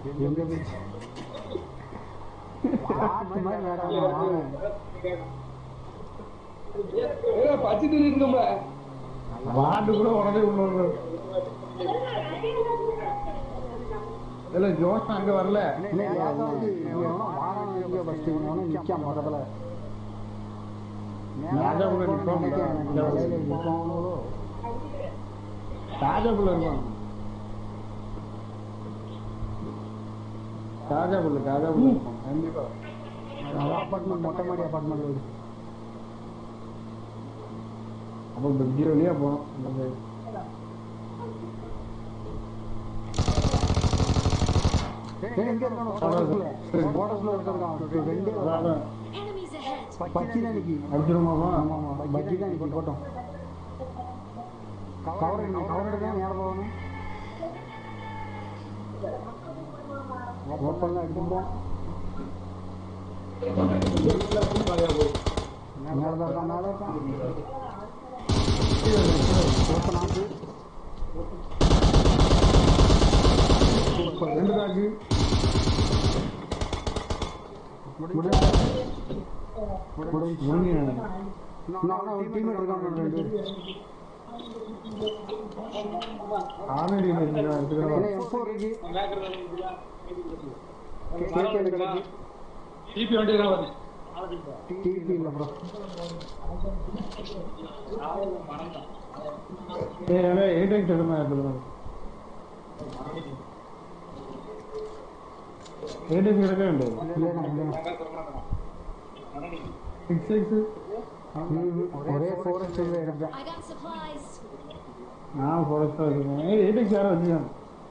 எங்க போச்சு பாட்டு மாதிரி வேற வாங்க. பச்சை தண்ணி இருக்கணும்ல வாண்டு கூட உடனே உள்ள வருது. இல்ல ஜோஸ் அங்க வரல இல்லை, லேசா வந்து இவனும் வாரான் எங்கேயோ first இவனும் நிக்காம பக்கத்துல. ராஜா கூட நிப்பான் நினைக்கிறேன், எனக்கு தலையில நிப்பாங்களோ. தாஜாபுள்ள இருப்பான் தாஜாபுள்ள தாஜாபுள்ள இருப்பான் கண்டிப்பா அதான் apartment, மொட்டை மாடி apartment வீடு. அப்போ பெட்ஜி வழியா போனோம் இந்த side. ஏய், எங்க இருக்கானோ? quartersல. quartersல இருக்கான். ரெண்டே அதான், அதான். Enemies ahead. பக்கி தான் நிக்கி. அடிச்சிருமாமா ஆமா, ஆமா, பக்கி தான் நிக்கி, போட்டோம். cover எடுங்க, cover எடுங்க, மேல போகணும். open ல அடிச்சுப்போம். மேலதான் இருக்கான், மேல இருக்கான். open ஆகுது. ரெண்டு தாக்கு முடிஞ்சு. முடிஞ்சு. முடிஞ்சு இன்னும் ஆனா ஒரு teammate இருக்கான் ரெண்டு பேர். ஆனடி எடுத்துக்கிறோம் என்ன M4 இருக்கு? KK இருக்கு. டிபி வண்டி தான் வருது TP இல்ல bro. ஏய் அண்ணே எயிட் எடுமா எடுத்துக்கிறோம் எயிட் எக்ஸ் எடுக்கண்டு இல்லைண்ணா, இல்லைண்ணா. சிக்ஸ் எக்ஸ் ம், ஒரே forest ல எடுத்தேன். I got supplies. நான் ஃபாரஸ்ட்டாக வச்சுருக்கேன் ஏய் எயிட் எக்ஸ் யாரும் வச்சுக்கேன்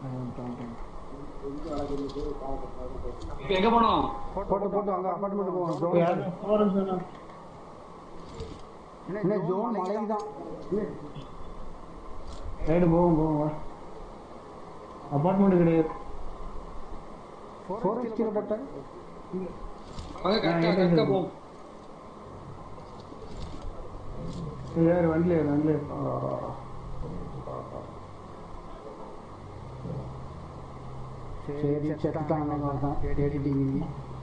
இப்ப எங்க போனோம் போட்டு போட்டு அங்க apartment போவோம். zone. ஃபாரஸ்ட் வேணா என்ன zone மலைக்குதான். ரைடு போவோம் போவோம் வா அப்பார்ட்மெண்ட் கிடையாது forest கீழே போட்டேன். அங்க கரெக்டா கரெக்டா போவோம் ஏய், யார் வண்டியில் ஏறு வண்டியில் ஏறு. சரி செத்துட்டான் அன்னைக்கு ஒருத்தன். தேடிட்டீங்க.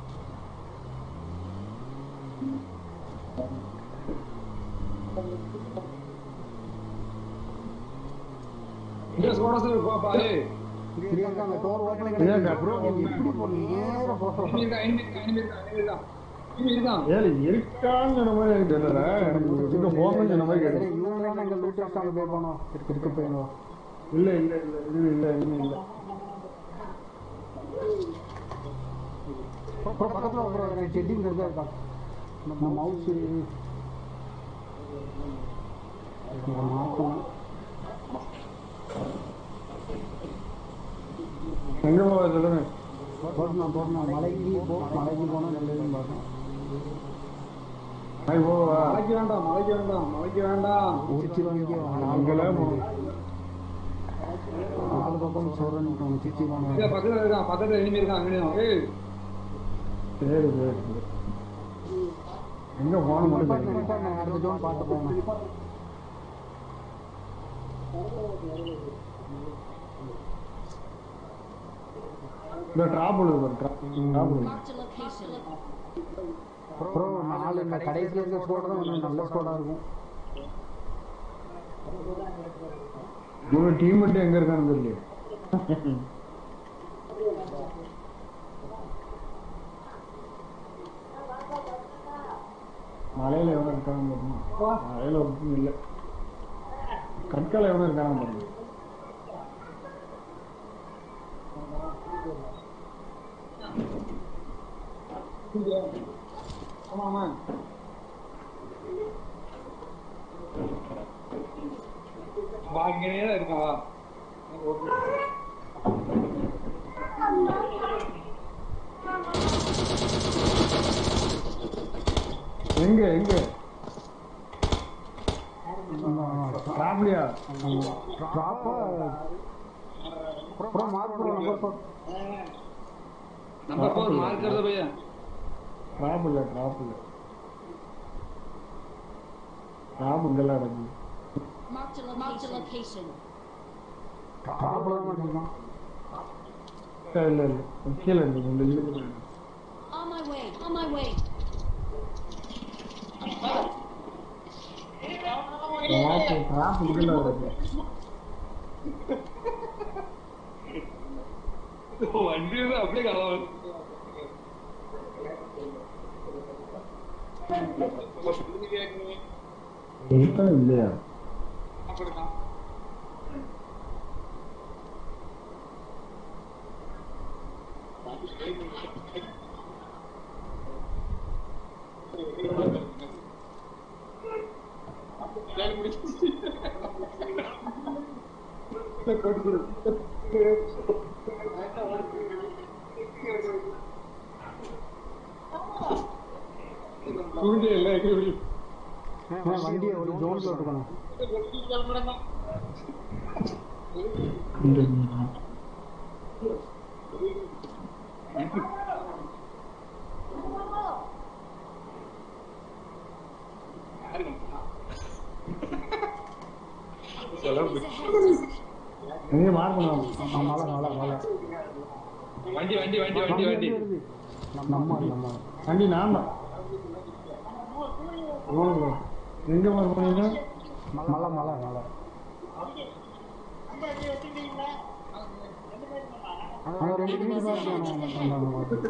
இங்க சோடஸ் பாப்பா ஏய் இப்படி அங்க அந்த door open ல ஏன் கிடக்கு. bro? எப்படி போ- நேரா போ. இனிமே இருக்கா இனிமே இருக்கா இனிமே இருக்கா இனிமே இருக்கா இனிமே இருக்கான் ஏழு இருக்கான்னு சொன்ன மாதிரி எனக்கு தெரியல எனக்கு இங்க போகணும்னு சொன்ன மாதிரி சரி, கேட்டேன் இவங்க தானே எங்க loot house அங்க போய் போனோம். இருக்கு, இருக்கு போயிடுவோம். இல்ல இல்ல இல்ல இது இல்ல இன்னும் இல்ல அப்புறம் பக்கத்துல அப்புறம் எனக்கு செட்டிங் இருந்தா இருக்கான் நம்ம மவுஸ் மாற்றணும் எங்க போக சொல்லுங்க போடணும் போடணும் மலைக்கு போ மலைக்கு போனால் நல்லதுன்னு பார்த்தோம் அது போவா மலைக்கு வேண்டாம் மலைக்கு வேண்டாம் மலைக்கு வேண்டாம் உரிச்சிருவாங்க அங்கெல்லாம் போகணும் நாலு பக்கம் சொல்றேன்னு இங்க சித்திவாங்க பக்கத்துல இருக்கான் பக்கத்துல இனிமே இருக்கான் அங்கேயும் ஏய் சரி சரி சரி எங்க போகணும் மட்டும் தெரியும். அடுத்த ஜோன் பார்த்து போகணும் இந்த ட்ராப் விழுது ட்ராப் விழுது Marked a location. அப்புறம் நாலு இந்த கடைசியில் இருக்க ஸ்கோர் தான் கொஞ்சம் நல்ல ஸ்கோராக இருக்கும் இவங்க டீம் மட்டும் எங்க இருக்கான்னு தெரியல மலையில எவனும் இருக்கான்னு பாருங்க மலையில ஒன்றும் இல்லை கற்கால எவனும் இருக்கான்னு பாருங்க ஆமா ஆமா வா இங்கேயே தான் இருக்கான் வா ஓகே எங்க எங்க ட்ராப்லியா ப்ராப்பர் அப்புறம் mark bro number four number four मार कर दो भैया ட்ராப் இல்லை ட்ராப் இல்லை ட்ராப் இங்கெல்லாம் நடக்குது Marked a location. Marked a location. Problem தான் வச்சுருக்கான் இல்ல இல்ல கீழே இருக்கு இந்த இதுக்கு On my way. On my way. Drop drop இதுல இருக்கு வண்டி வந்து அப்படியே கலவாது இருக்கா இல்லையா தூண்டியே இல்லை எப்படி ஏன் வண்டியை ஒரு ஜோன் போட்டுக்கணும் Enemies ahead. எங்க மார்க் பண்ணுவாங்க ஆ, மலை மலை மலை வண்டி வண்டி வண்டி வண்டி வண்டி வருது நம்ம ஆளு, நம்ம ஆளு. வண்டி நான் தான் ஓடுங்க. எங்க மார்க் பண்ணீங்க மலை மலை மலை அங்க ரெண்டு வீடு தான் இருக்கு ஆனா அந்த- அந்த மாதிரி.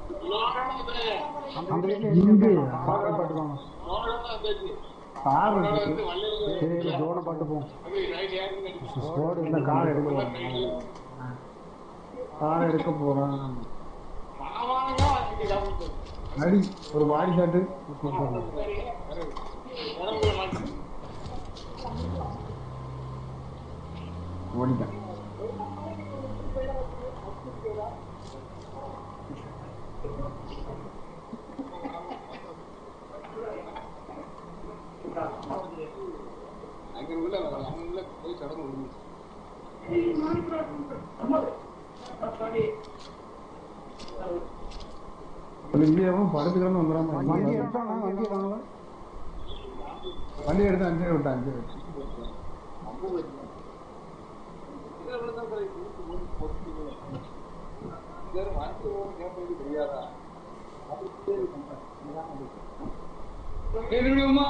அந்த வீட்டுல இங்க. பாட்டு பாட்டுக்கோங்க கார் இருக்கு சரி இல்லை ஜோனை பாட்டு போம் ஸ்குவாடு இந்த கார் எடுக்க போறேன் கார் எடுக்க போறேன் அடி ஒரு பாடி ஷாட்டு ஓடிட்டேன் இந்தியாவும் படுத்துக்கணும் வந்துடாம வண்டி எடுத்தாங்க வண்டி எடுத்தாங்களா வண்டி எடுத்து அஞ்சு விட்டேன் அஞ்சு ஏய் நிமிடமா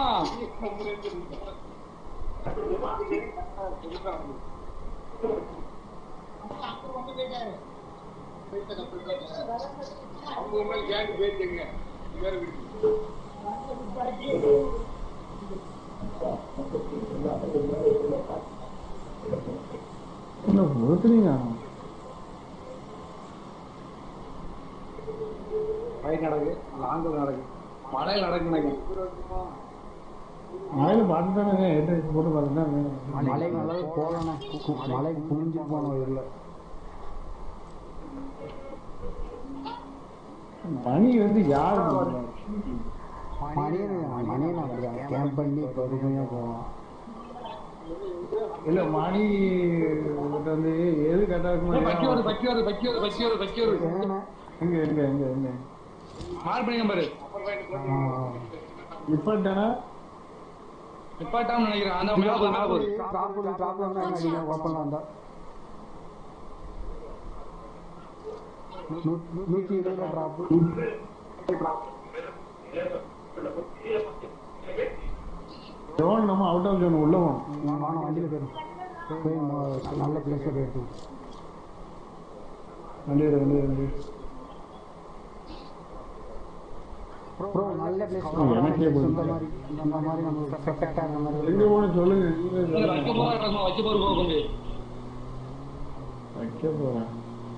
என்ன ஒருத்தனீங்க ஃபைட் நடக்கு லாங்கு நடக்கு மழையில் நடக்கு நினைக்கிறேன் மழையில பார்த்துட்டானுங்க எட்டு போட்டு பார்த்துட்டாங்க மலைக்கு நல்லா போகலண்ணே மலைக்கு குனிஞ்சு போனோம் இல்லை மணி வந்து யாரு மணியன் மணியன் அப்படிதான் கேம்ப் பண்ணி பொறுமையாக போவான் இல்ல மணி கிட்ட வந்து எது கரெக்டா பக்கி வருது இருக்குமா பக்கி வருது பக்கி வருது பக்கி வருது பக்கி வருது ஏன்னா எங்க எங்க எங்க எங்க மார்க் பண்ணிங்க பாரு நிப்பாட்டானா நிப்பாட்டாம நினைக்கிறேன் அந்த மேல போகுது, மேல போகுது டாப் டாப்ல வந்து என்ன அடிக்கும் ஓப்பன்ல வந்தா நூ- நூத்தி இருபதுல ட்ராப் ஜோன் நம்ம அவுட் ஆஃப் ஜோன் உள்ள போகணும் வாங்க வண்டியில போயிடும் போய் ம- நல்ல பிளேஸ்ல போயிட்டு வண்டியில வந்து வந்து ப்ரோ நல்ல பிளேஸ் எனக்கே போதும். இந்த மாதிரி இந்த மாதிரி நம்மளுக்கு பெர்ஃபெக்ட்டா இந்த மாதிரி எங்க போகணும் சொல்லுங்க நீங்களே இல்ல, வைக்க சொல்லுங்க. போக நடக்கும் வச்சு போற போக கொஞ்சம் வைக்க போறேன்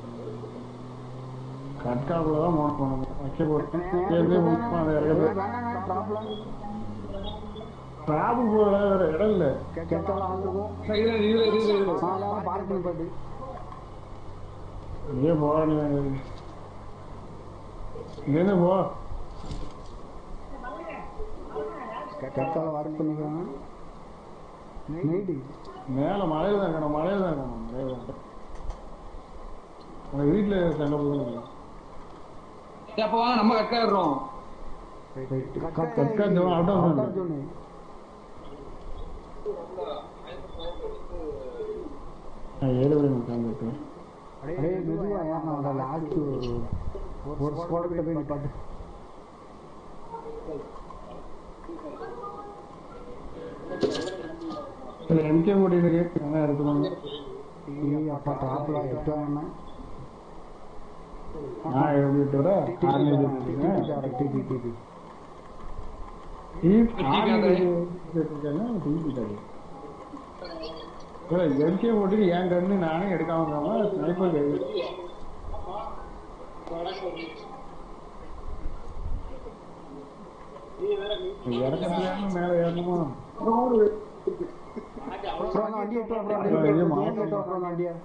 கட்காக்குள்ள தான் மோட் பண்ணணும் வைக்க போறேன் ஏற்கனவே book பண்ண இறக்குது ட்ராப்ல டிராபு போற வேற இடம் இல்ல கெட்டல ஆந்துருக்கும் இதுல இதுல இதுல இதுல நாலு பார்க் பண்ணி போட்டு இங்கே போறேன் இங்கே போ கெட்டல ஒர்க் பண்ணிக்கிறாங்க நைட்டு மேல மலையில தான் இருக்கணும் மலையில தான் இருக்கணும் மலையில தான் உங்க வீட்டுல சண்டை போதும் சரி, அப்ப வாங்க நம்ம கட்டாடுறோம் கட்கா zone out of zone zone நான் ஏழு மணி உட்காந்துருக்கேன் அப்படியே மெதுவா ஏறணும் லாஸ்ட் ஒரு ஸ்குவாட் கிட்ட போய் நிப்பாட்டு இதுல எம்கே ஓடிட்டு இருக்கு என்ன இருக்குதுங்க ஏய் அப்பா டாப்ல எட்டு வாங்கினா நான் எப்படி விட்டு வர ஆர்மி டிபி டிபி எம்கே ஓட்டிட்டு என் கண்ணு நானே எடுக்காம இருக்காம ஸ்னைப்பர் கை இறக்கத்துல மேல ஏறணுமா அப்புறம் அந்த வண்டி எட்டு அப்புறம் அப்படியே ஐயோ, ஏன் எட்டு அப்புறம் அந்த வண்டியை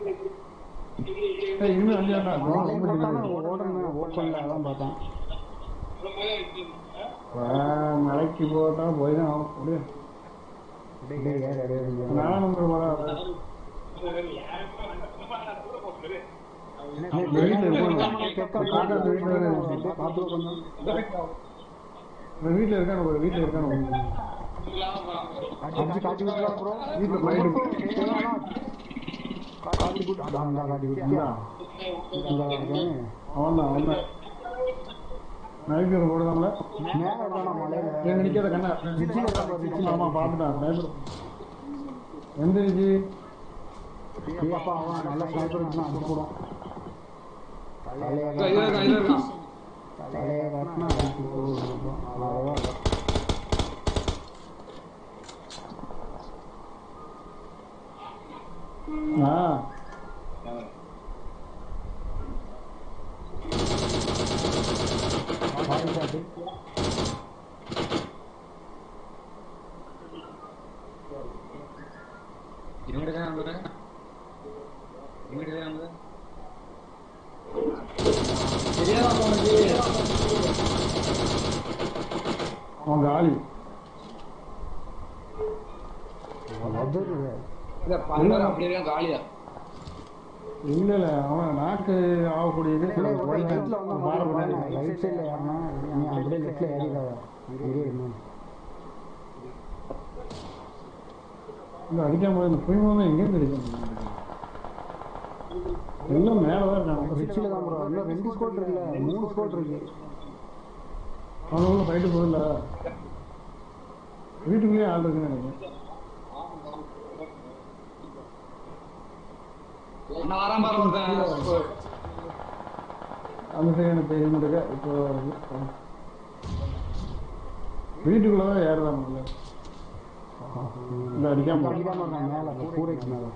ஏய், இன்னும் வண்டி நாளைக்கு பார்த்தானே வேண்டாம் ஓடணும் ஓப்பன்ல அதான் பார்த்தேன் மலைக்கு போட்டா போய் தான் ஆகும் முடியும் டேய் ஏறு அடே நான் நம்பர் போறேன் வீட்டுல வீட்டுல இருக்கானு ஒரு வீட்டுல இருக்கானு அடிச்சு காட்டி விட்டுறா ப்ரோ வீட்டுல போயிட்டு காட்டி விட்டு அதான் அதான் காட்டி விட்டு அவன் தான் அவன் தான் நைட்டு போடுதாங்கள மேல இருக்கானா மலையில எங்க நிக்காத கண்ணா ரிட்ஜில இருக்கான் பாரு, ரிட்ஜில. ஆமா பாத்துட்டான் ஸ்னைப்பர் எந்த ரிஜி ஏய் அப்பா அவன் நல்ல ஸ்னைப்பர் இருந்தா அடிச்சு போடும் தலைய இதுல இருக்கான் இதுல இருக்கான் தலைய காட்டினா அடிச்சு போடும் அவ்வளோதான் ஆ பாடி காட்டு இவங்க தான் நம்புற இவங்க தான் நம்புற அவன் காலி லெதர் இல்ல பந்தர் அப்படியே இருக்கான் காலியா இல்ல இல்ல அவன் நாக்கு ஆகக்கூடியது ரைட்ல வந்து பாறை பண்ணி ரைட் சைடுல ஏறினா நீ அப்படியே லெஃப்ட்ல ஏறிடாத இங்கே இன்னும் இந்த அடிக்காம போது இந்த புயமாவே எங்கேருந்து அடிக்க எல்லாம் மேலதான் இருக்காங்க ரிச்சில தான் ப்ரோ இன்னும் ரெண்டு ஸ்கோட் இருக்குல்ல மூணு ஸ்கோட் இருக்கு அவனுக்குள்ள ஃபைட்டு போகல வீட்டுக்குள்ளேயே ஆள் இருக்குன்னு நினைக்கிறேன் நான் வராம பாரு ஒருத்தன். அந்த சைடு எனக்கு தெரிய மாட்டேங்க இப்போ வீட்டுக்குள்ளதான் ஏறுதான் இல்ல இந்த அடிக்காம அடிக்காம இருக்கான் மேல அந்த கூரைக்கு மேல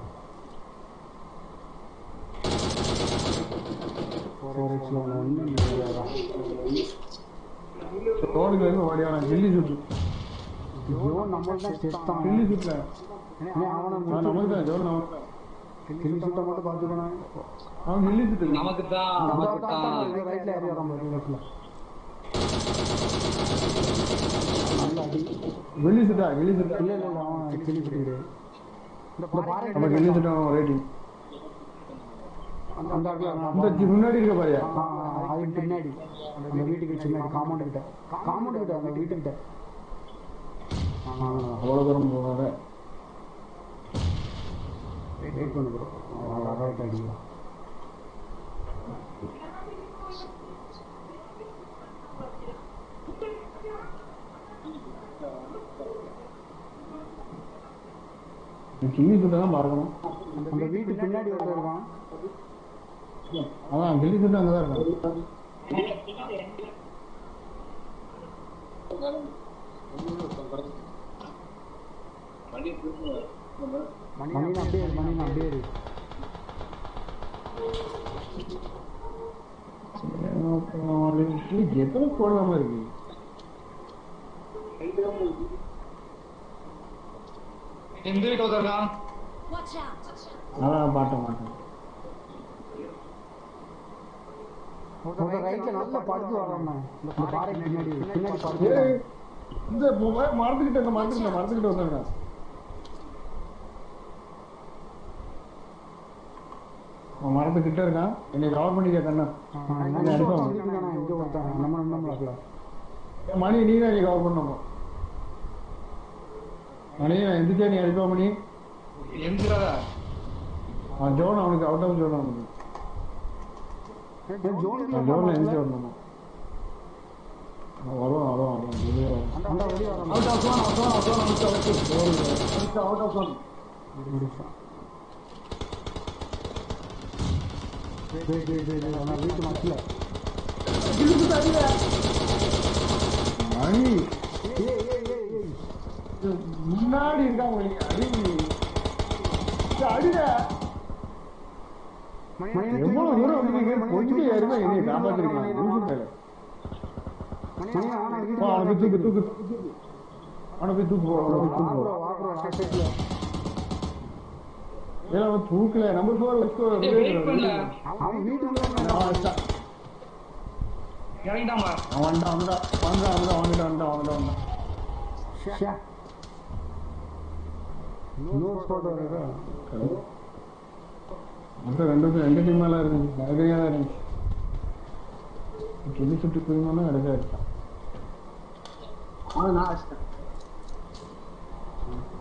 ஃபோர் எக்ஸ்ல ஒன்று ஒன்று ரோடுக்கு இருந்து ஓடியானா கில்லி சுட்டு ஐயோ நம்மள்ட்ட தான் செத்தான் கில்லி சுட்டுல ஏன் அவனை அவன் நமக்கு தான் ஜோன் நமக்கு தான் கிளி சுட்ட மட்டும் பார்த்துக்கணும் அவன் கில்லி சுட்டு நமக்கு தான் நமக்கு தான் ரைட்ல ஏறி வரான் பாரு லெஃப்ட்ல நல்ல அடி கில்லி சுட்டா கில்லி சுட்டா இல்ல இல்ல இல்ல அவன் கிளி சுட்டு இந்த பாறை நம்ம கில்லி சுட்டோம் ரேட்டிங் அந்த இடத்துல இந்த சி- முன்னாடி இருக்க பாரியா ஆ, அதுக்கு பின்னாடி அந்த வீட்டுக்கு பின்னாடி காம்பவுண்ட் கிட்ட காம்பவுண்ட் கிட்ட அந்த வீட்டுக்கிட்ட அவ்வளவு தூரம் போகாத வெயிட் பண்ணு ப்ரோ அரைவட்ட அடிக்கலாம் கில்லி சுட்டை தான் பார்க்கணும் அந்த வீட்டு பின்னாடி ஒருத்தர் இருக்கான் அதான் கில்லி சுட்டு அங்கதான் இருக்கான் மணின்னு அப்படியே இரு மணின்னு அப்படியே இரு அப்புறம் எத்தனை போடாம இருக்கு எந்த வீட்டு ஒருத்தன் இருக்கான் Watch out! அதான் பாட்டேன் மாட்டேன் ஒரு ரைட்ல நல்லா படுத்து வராம இந்த பாறைக்கு பின்னாடி பின்னாடி படுத்து ஏய், இந்த மொபைல் மறந்துக்கிட்ட இருக்க மறந்துக்கிட்ட மறந்துக்கிட்ட வந்திருக்கேன் அவன் மரத்துக்கிட்ட இருக்கான் என்னை கவர் பண்ணிக்க கண்ணா எங்க ஒருத்தன் நம்ம நம்மளாக்கல ஏய், மணி நீ தான் கவர் பண்ணணும் மணி எந்திரிச்சா நீ அடிப்பா மணி எந்திராத அவன் ஜோன் அவனுக்கு அவுட் ஆஃப் ஜோன் அவனுக்கு ஏன் ஜோன் அவன் ஜோன்ல எந்த வரணுமா அவன் வருவான் வருவான் வருவான் வெளியே வருவான் அந்த வெளியே வர out of zone out of zone out of zone out of zone டேய் டேய் டேய் டேய் நான் வீட்டு மச்சில மணி ஏய் ஏய் ஏய் ஏய் இது முன்னாடி இருக்கான் மணி அடி இது அடிடா மணி எவ்வளவு தூரம் வந்தீங்க கொஞ்சம் யாருமே என்னைய காப்பாத்திருக்கான் லூசு மேல மணி ஆனா வா, அவனை போய் தூக்கு தூக்கு அவனை போய் தூக்கு போ அவனை போய் தூக்கு போ வாப்ரோ வாப்ரோ ஆசைல ஏன்னா அவன் தூக்கல நம்பர் ஃபோர் வச்சுக்கோ ஏய், wait பண்ணல. அவன் வீட்டுக்குள்ள இருந்தான். அவன் வச்சான். இறங்கிட்டாங்களா அவன் வந்தான் வந்தான் வந்தான் வந்தான் வந்துட்டு வந்தான் வந்துட்டு வந்தான் ஷே இன்னொரு போட்டோ இருக்கா மொத்தம் ரெண்டு பேரும் ரெண்டு டீம் மேல இருந்துச்சு நிறையா தான் இருந்துச்சு துணி சுட்டு போயிருந்தோம்னா கிடைச்சா இருக்கான் அவன் நான் அடிச்சிட்டேன்